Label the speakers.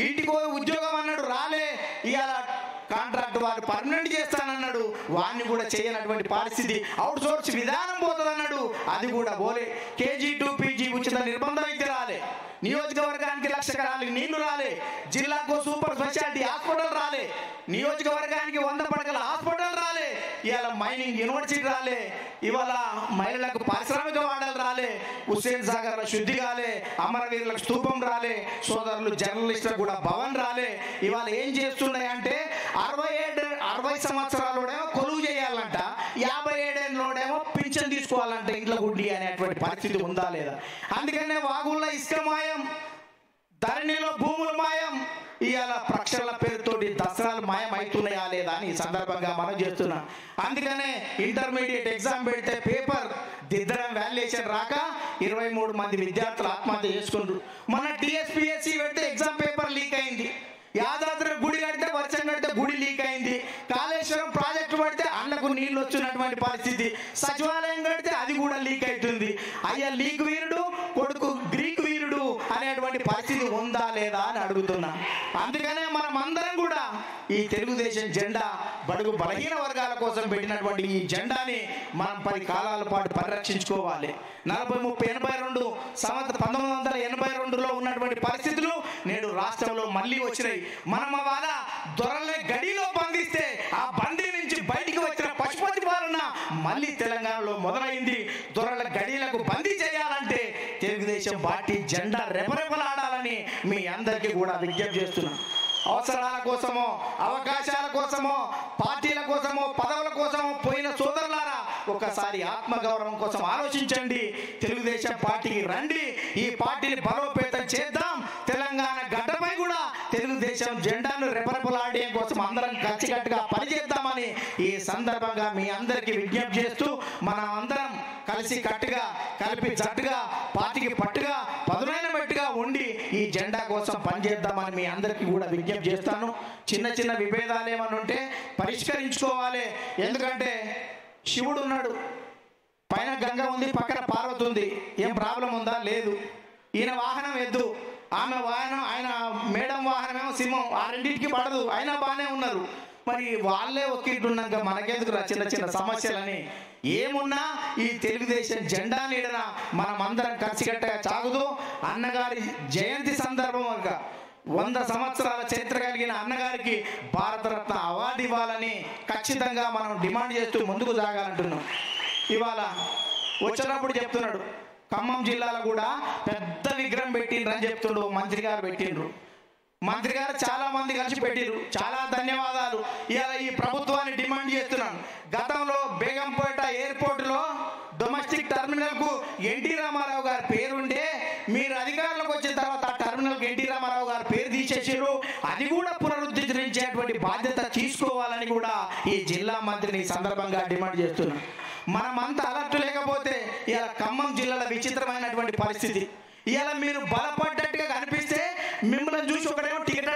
Speaker 1: ఇంటికి పోయి ఉద్యోగం అన్నాడు రాలే ఇవాళ కాంట్రాక్ట్ వారు పర్మనెంట్ చేస్తానన్నాడు వాడిని కూడా చేయనటువంటి పరిస్థితి అవుట్ సోర్స్ విధానం పోతుంది అన్నాడు అది కూడా పోలే కేజీ టూ పీజీ ఉచిత నిర్బంధం అయితే రాలే నియోజకవర్గానికి లక్ష ఎకరాలకి నీళ్లు రాలే జిల్లాకు సూపర్ స్పెషాలిటీ హాస్పిటల్ రాలే నియోజకవర్గానికి వంద పడకల హాస్పిటల్ రాలే ఇవాళ మైనింగ్ యూనివర్సిటీ రాలే ఇవాళ మహిళలకు పారిశ్రామిక వాడలు రాలే హుస్సేన్ సాగర్ లో శుద్ధి కాలే అమరవీరులకు స్తూపం రాలే సోదరులు జర్నలిస్టులకు కూడా భవన్ రాలే ఇవాళ ఏం చేస్తున్నాయి అంటే అరవై ఏడు అరవై సంవత్సరాలోడేమో కొలువు చేయాలంట యాభై ఏడేళ్ళలోడేమో పింఛన్ తీసుకోవాలంట ఇంట్లో గుడ్డి అనేటువంటి పరిస్థితి ఉందా లేదా అందుకనే వాగుల్లో ఇసుక మాయం ధరణిలో భూములు మాయం ఇవాళ ప్రక్షాళన పేరుతోటి దసరాలు మాయం అవుతున్నాయా లేదా అని ఈ సందర్భంగా మనం చేస్తున్నాం అందుకనే ఇంటర్మీడియట్ ఎగ్జామ్ పెడితే పేపర్ దిద్దరం వాల్యుయేషన్ రాక ఇరవై మూడు మంది విద్యార్థులు ఆత్మహత్య చేసుకుంటారు మన టీఎస్పీఎస్సీ పెడితే ఎగ్జామ్ పేపర్ లీక్ అయింది యాదాద్రి గుడి కడితే వర్షం కడితే గుడి లీక్ అయింది కాళేశ్వరం ప్రాజెక్టు పడితే అండ్లకు నీళ్లు వచ్చినటువంటి పరిస్థితి సచివాలయం కడితే అది కూడా లీక్ అవుతుంది అయ్యా లీక్ వీరుడు కొడుకు గ్రీక్ వీరుడు అనేటువంటి పరిస్థితి ఉందా లేదా అని అడుగుతున్నా అందుకనే మనం అందరం కూడా ఈ తెలుగుదేశం జెండా బడుగు బలహీన వర్గాల కోసం పెట్టినటువంటి ఈ జెండాని మనం పది కాలాల పాటు పరిరక్షించుకోవాలి నలభై ముప్పై ఎనభై రెండు సంవత్సరం పంతొమ్మిది వందల ఎనభై రెండులో ఉన్నటువంటి పరిస్థితులు నేడు రాష్ట్రంలో మళ్ళీ వచ్చినాయి మనం వాళ్ళ దొరల్ని గడిలో బంధిస్తే ఆ బందీ నుంచి బయటికి వచ్చిన పశుపతి పాలన మళ్ళీ తెలంగాణలో మొదలైంది దొరల గడిలకు బందీ చేయాలంటే తెలుగుదేశం పార్టీ జెండా రెపరెపలాడాలని మీ అందరికీ కూడా విజ్ఞప్తి చేస్తున్నాం అవసరాల కోసమో అవకాశాల కోసమో పార్టీల కోసమో పదవుల కోసమో పోయిన సోదరులారా ఒకసారి ఆత్మగౌరవం కోసం ఆలోచించండి తెలుగుదేశం పార్టీకి రండి ఈ పార్టీని బలోపేతం చేద్దాం తెలంగాణ గడ్డపై కూడా తెలుగుదేశం జెండాను రెపరెపలాడే కోసం అందరం కలిసికట్టుగా పనిచేద్దామని ఈ సందర్భంగా మీ అందరికీ విజ్ఞప్తి చేస్తూ మనం అందరం కలిసి కట్టుగా కలిపి జట్టుగా పార్టీకి పట్టుగా పదునైన బట్టుగా ఉండి ఈ జెండా కోసం పనిచేద్దామని మీ అందరికీ కూడా విజ్ఞప్తి చేస్తాను చిన్న చిన్న విభేదాలు ఏమన్నా ఉంటే పరిష్కరించుకోవాలి ఎందుకంటే శివుడు ఉన్నాడు పైన గంగ ఉంది పక్కన పార్వతి ఉంది ఏం ప్రాబ్లం ఉందా లేదు ఈయన వాహనం ఎద్దు ఆమె వాహనం ఆయన మేడం వాహనమేమో సింహం ఆ రెండింటికి పడదు అయినా బాగానే ఉన్నారు మరి వాళ్ళే ఒక్కింటున్నాక మనకెందుకు రా చిన్న చిన్న సమస్యలని ఏమున్నా ఈ తెలుగుదేశం జెండా నీడన మనం అందరం కలిసికట్టగా సాగుతూ అన్నగారి జయంతి సందర్భంగా వంద సంవత్సరాల చరిత్ర కలిగిన అన్నగారికి భారతరత్న అవార్డు ఇవ్వాలని ఖచ్చితంగా మనం డిమాండ్ చేస్తూ ముందుకు సాగాలంటున్నాం ఇవాళ వచ్చినప్పుడు చెప్తున్నాడు ఖమ్మం జిల్లాలో కూడా పెద్ద విగ్రహం పెట్టిండ్రు అని చెప్తుండు మంత్రి గారు పెట్టిండ్రు మంత్రి గారు చాలా మంది కలిసి పెట్టిరు చాలా ధన్యవాదాలు ఇలా ఈ ప్రభుత్వాన్ని డిమాండ్ చేస్తున్నాను గతంలో బేగంపేట ఎయిర్పోర్ట్ లో డొమెస్టిక్ టర్మినల్ కు ఎన్టీ రామారావు గారి పేరుండే మీరు అధికారంలోకి వచ్చిన తర్వాత ఆ టర్మినల్ కు ఎన్టీ రామారావు గారి పేరు తీసేసారు అది కూడా పునరుద్ధరించేటువంటి బాధ్యత తీసుకోవాలని కూడా ఈ జిల్లా మంత్రిని ఈ సందర్భంగా డిమాండ్ చేస్తున్నాను మనమంతా అలర్ట్ లేకపోతే ఇలా ఖమ్మం జిల్లాలో విచిత్రమైనటువంటి పరిస్థితి ఇలా మీరు బలపడ్డట్టుగా కనిపిస్తే మిమ్మల్ని చూసి ఒకడేమో టికెట్